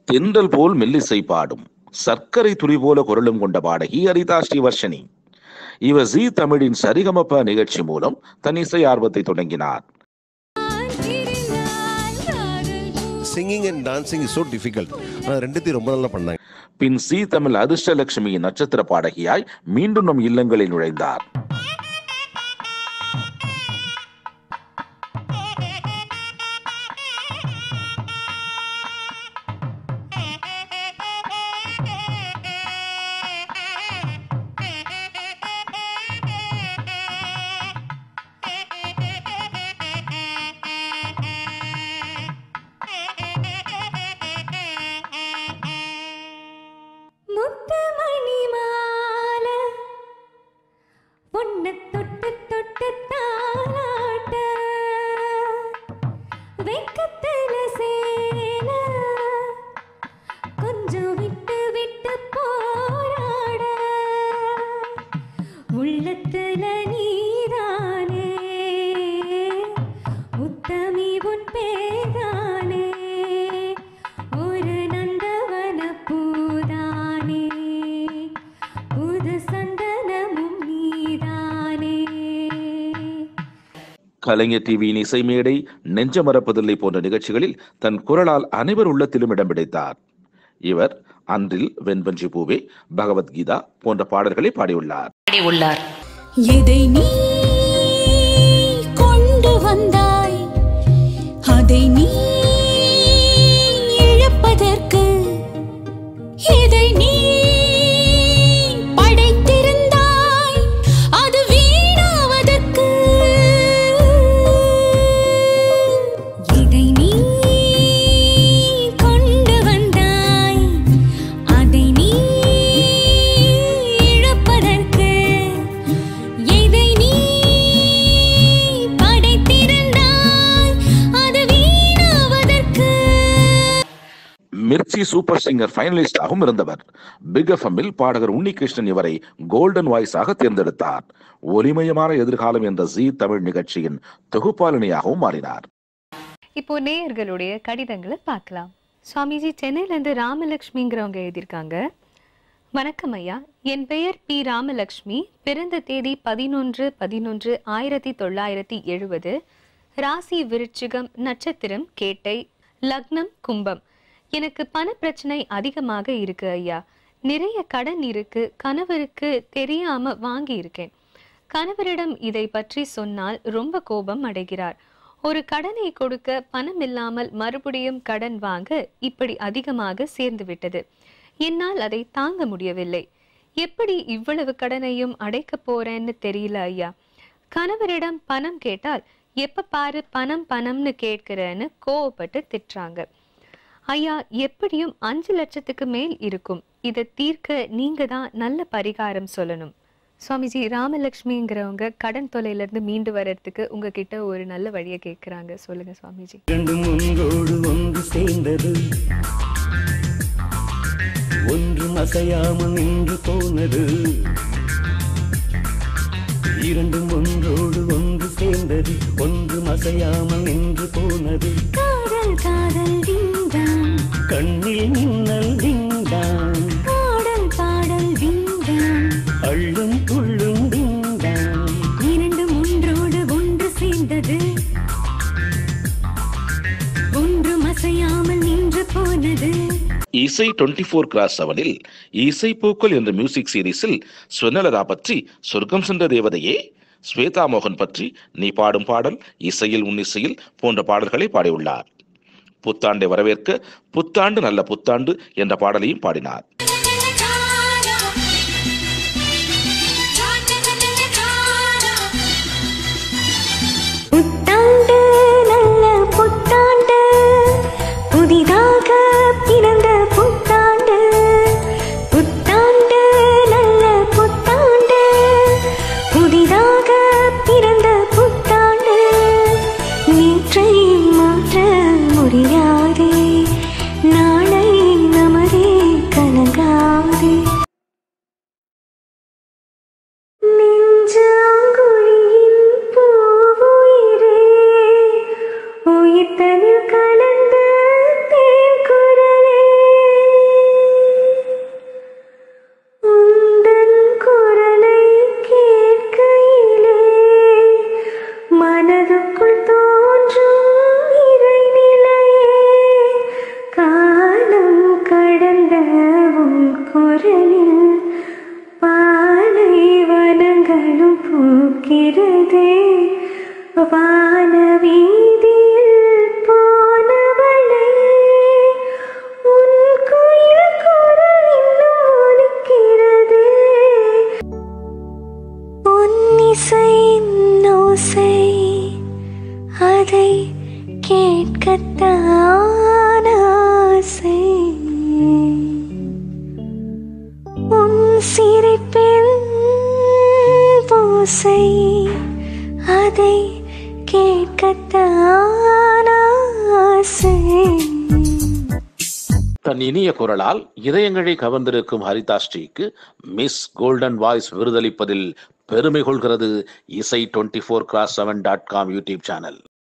தென்றல் போல் மெல்லிசை பாடும் சர்க்கரை துளி போல குரலும் கொண்ட பாடகி அரிதா ஸ்ரீவர்ஷினி இவர் ஜி தமிழின் சரிகமப நிகழ்ச்சி மூலம் தன் இசை ஆர்வத்தை தொடங்கினார் singing and dancing is so difficult ஆனால் ரெண்டுத்தையும் ரொம்ப நல்லா பண்ணாங்க பின் சி தமிழ் அதிர்ஷ்டலட்சுமியின் நட்சத்திர பாடகியாய் மீண்டும் நம் இல்லங்களில் நுழைந்தார் முத்துமணி மாலை பொண்ணு தொட்டு தொட்டு தாளாட்ட வெக்கத்துல சேல கொஞ்சம் விட்டு விட்டு போராட உள்ளத்துல நீதானே உத்தமி உன் பேதானே ஒரு நந்தவன பூதானே புது சந்தனமும் நீதானே கலைஞர் டிவியின் இசை மேடை நெஞ்ச மறப்பதில்லை போன்ற நிகழ்ச்சிகளில் தன் குரலால் அனைவர் உள்ளத்திலும் இடம் பிடித்தார் இவர் அன்றில் வெண்பஞ்சி பூவே பகவத்கீதா போன்ற பாடல்களை பாடியுள்ளார் உள்ளார் எதை நீ கொண்டு வந்தாய் அதை நீ இழப்பதற்கு எதை நீ படைத்திருந்தாய் அது வீணாவதற்கு எதை நீ கொண்டு வந்தாய் அதை நீ இழப்பதற்கு எதை நீ படைத்திருந்தாய் அது வீணாவதற்கு மிர்ச்சி சூப்பர் சிங்கர் ஃபைனலிஸ்டாகவும் இருந்தவர் பிக் எஃப்எம்மில் பாடகர் உன்னிகிருஷ்ணன் இவரை கோல்டன் வாய்ஸாக தேர்ந்தெடுத்தார் ஒலிமயமான எதிர்காலம் என்ற ஜி தமிழ் நிகழ்ச்சியின் தொகுப்பாளினியாகவும் மாறினார் இப்போ நேயர்களுடைய கடிதங்களை பார்க்கலாம் சுவாமிஜி சென்னையிலேருந்து ராமலக்ஷ்மிங்கிறவங்க எழுதியிருக்காங்க வணக்கம் ஐயா என் பெயர் பி ராமலக்ஷ்மி பிறந்த தேதி பதினொன்று பதினொன்று ஆயிரத்தி தொள்ளாயிரத்தி எழுபது ராசி விருச்சிகம் நட்சத்திரம் கேட்டை லக்னம் கும்பம் எனக்கு பண பிரச்சனை அதிகமாக இருக்கு ஐயா நிறைய கடன் இருக்கு கணவருக்கு தெரியாம வாங்கி இருக்கேன் கணவரிடம் இதை பற்றி சொன்னால் ரொம்ப கோபம் அடைகிறார் ஒரு கடனை கொடுக்க பணம் இல்லாமல் மறுபடியும் கடன் வாங்க இப்படி அதிகமாக சேர்ந்து விட்டது என்னால் அதை தாங்க முடியவில்லை எப்படி இவ்வளவு கடனையும் அடைக்க போறேன்னு தெரியல ஐயா கணவரிடம் பணம் கேட்டால் எப்ப பாரு பணம் பணம்னு கேட்கிறேன்னு கோவப்பட்டு திட்டுறாங்க ஐயா எப்படியும் அஞ்சு லட்சத்துக்கு மேல் இருக்கும் இதை தீர்க்க நீங்க தான் நல்ல பரிகாரம் சொல்லணும் சுவாமிஜி ராமலட்சுமிங்கிறவங்க கடன் தொல்லையில இருந்து மீண்டு வர்றதுக்கு உங்ககிட்ட ஒரு நல்ல வழியை கேட்குறாங்க சொல்லுங்க சுவாமிஜி இரண்டும் ஒன்றோடு ஒன்று சேர்ந்தது ஒன்றும் அசையாமல் நின்று போனது இரண்டும் ஒன்றோடு ஒன்று சேர்ந்தது ஒன்றும் அசையாமல் நின்று போனது காதல் காதல் விந்தான் கண்ணில் மின்னல் விண்டான் பாடல் பாடல் விந்தான் அள்ளும் துள்ளும் விண்டான் இரண்டும் ஒன்றோடு ஒன்று சேர்ந்தது ஒன்றும் அசையாமல் நின்று போனது இசை டுவெண்ட்டி ஃபோர் கிராஸ் செவனில் இசை பூக்கள் என்ற மியூசிக் சீரிஸில் சுவர்ணலதா பற்றி சொர்க்கம் சென்ற தேவதையே ஸ்வேதா மோகன் பற்றி நீ பாடும் பாடல் இசையில் உன் இசையில் போன்ற பாடல்களை பாடியுள்ளார் புத்தாண்டை வரவேற்க புத்தாண்டு நல்ல புத்தாண்டு என்ற பாடலையும் பாடினார் புத்தாண்டு நல்ல புத்தாண்டு புதிதாக பிறந்த புத்தாண்டு புத்தாண்டு நல்ல புத்தாண்டு புதிதாக பிறந்த புத்தாண்டு நேற்றை மாற்ற முடியாதே நாளை நமதே கலங்க கலந்த உன் குரலில் பாலைவனங்களும் பூக்கிறதே வான வீதியில் போனவளே உன் குயில் குரல் இன்னும் ஒலிக்கிறதே உன்னிசையின் ஓசை அதை கேட்கத்தான் ஆசை உன் சிரிப்பில் ஓசை அதை கேட்கத்தான் ஆசை தன் இனிய குரலால் இதயங்களை கவர்ந்திருக்கும் ஹரிதா ஸ்ரீக்கு மிஸ் கோல்டன் வாய்ஸ் விருதளிப்பதில் பெருமை கொள்கிறது இசை twenty four cross seven dot com YouTube channel